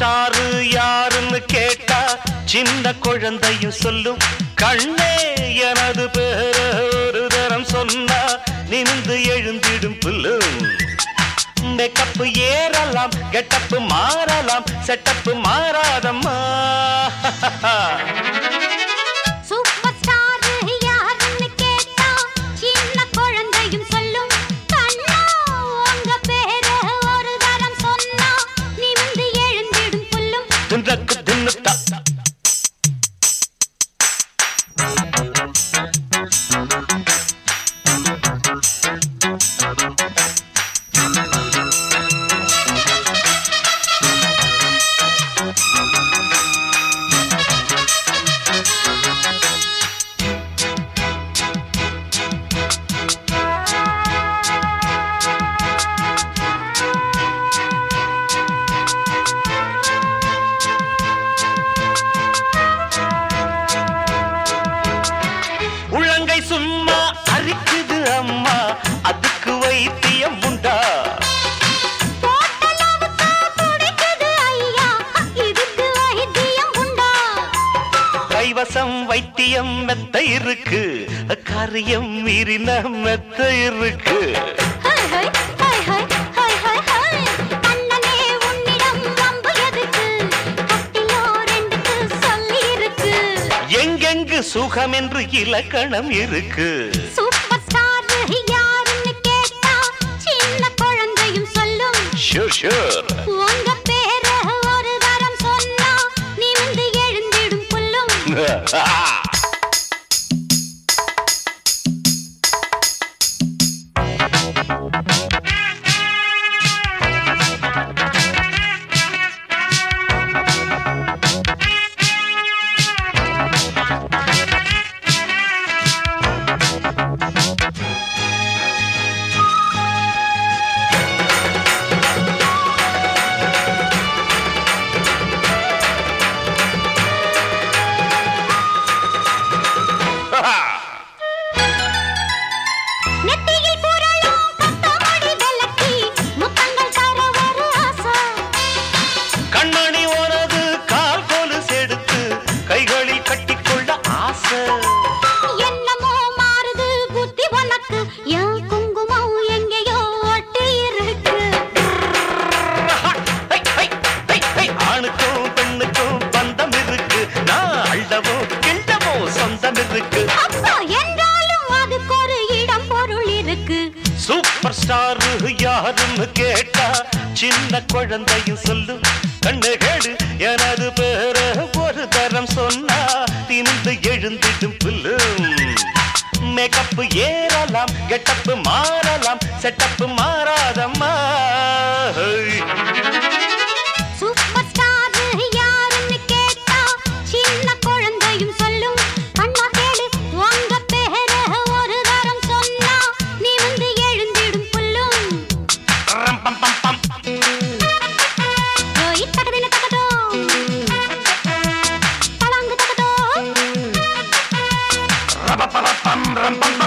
Star யாருன்னு கேட்டா சின்ன குழந்தையும் சொல்லும் கண்ணே எனது பேர ஒரு தரம் சொன்னா நிமிந்து எழுந்திடும் புல்லும் மேக்கப் ஏறலாம் கெட்டப்பு மாறலாம் செட்டப்பு மாறாதம்மா சூப்பர் ஸ்டார் யாருன்னு கேட்டா சின்ன குழந்தையும் சொல்லும் கண்ணா உங்க பேரு ஒரு தரம் சொன்னா நிமிந்து எழுந்திடும் புல்லும் தின்றக்கு தின்னுட்டா உள்ளங்கை சும்மா அரிக்குது அம்மா அதுக்கு வைத்தியம் உண்டா போட்டலாவுக்கு துடிக்குது ஐயா இதுக்கு வைத்தியம் உண்டா கைவசம் வைத்தியம் மெத்த இருக்கு காரியம் மீறின மெத்த இருக்கு ஹை ஹை ஹை ஹை ஹை ஹை ஹை அண்ணனே உன்னிடம் வம்பு எதுக்கு கட்டிலோ ரெண்டுக்கு சொல்லி இருக்கு எங்கெங்கு சுகம் என்று இலக்கணம் இருக்கு சூப்பர் ஸ்டார் யாருன்னு கேட்டா சின்ன குழந்தையும் சொல்லும் ஷூர் ஷூர் உங்க பேரு ஒரு தரம் சொன்னா நிமிந்து எழுந்திடும் புல்லும் நெத்தியில் புரளும் பத்தமடி விளக்கி முத்தங்கள் தர ஒரு ஆசை கண்மணி உனது கால் கொலுசு எடுத்து கைகளில் கட்டிக்கொள்ள ஆசை என்னமோ மாறுது புத்தி உனக்கு என் குங்குமம் எங்கேயோ ஒட்டி இருக்கு ஹை, ஹை, ஹை, ஹை. ஆணுக்கும் பெண்ணுக்கும் பந்தம் இருக்கு நான் அள்ளவோ கிண்டவோ சொந்தம் இருக்கு அப்பா என்றாலும் அதுக்கு ஒரு இடம் பொருள் இருக்கு சூப்பர் ஸ்டார் யாருன்னு கேட்டா சின்ன குழந்தையும் சொல்லு கண்ணு கேடு எனது பேர ஒரு தரம் சொன்னா திணிந்து எழுந்திடும் புல்லும் மேக்கப் ஏறலாம் கெட்டப்பு மாறலாம் செட்டப்பு மாறாதம்மா சூப்பர் ஸ்டார் யாருன்னு கேட்டா சின்ன குழந்தையும் சொல்லும் கண்ணா கேளு உங்க பேரு ஒரு தரம் சொன்னா நீ வந்து எழுந்திடும் புல்லும் ரம் பம் பம் பம். ஓய் தகதின தகதோ தலாங்கு தகதோ ரப பர பம் ரம் பம்